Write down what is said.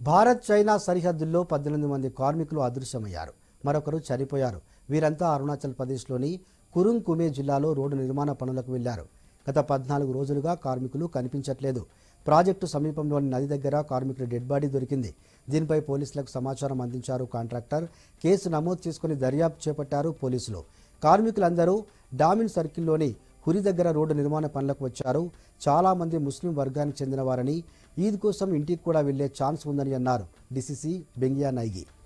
Bharat China సరిహద్దుల్లో పద్దెనిమిది మంది కార్మికులు అదృశ్యమయ్యారు మరొకరు చనిపోయారు వీరంతా అరుణాచల్ ప్రదేశ్లోని కురుంగ్ కుమే జిల్లాలో రోడ్డు నిర్మాణ పనులకు వెళ్లారు గత పద్నాలుగు రోజులుగా కార్మికులు కనిపించట్లేదు ప్రాజెక్టు సమీపంలోని నది దగ్గర కార్మికుల డెడ్ బాడీ దొరికింది దీనిపై పోలీసులకు సమాచారం అందించారు కాంట్రాక్టర్ కేసు నమోదు చేసుకుని దర్యాప్తు చేపట్టారు పోలీసులు కార్మికులందరూ డామిన్ సర్కిల్లోని హురి దగ్గర రోడ్డు నిర్మాణ పనులకు వచ్చారు చాలా మంది ముస్లిం వర్గానికి చెందిన వారని ఈద్ కోసం ఇంటికి కూడా వెళ్లే ఛాన్స్ ఉందని అన్నారు డిసిసి బెంగియా నైగి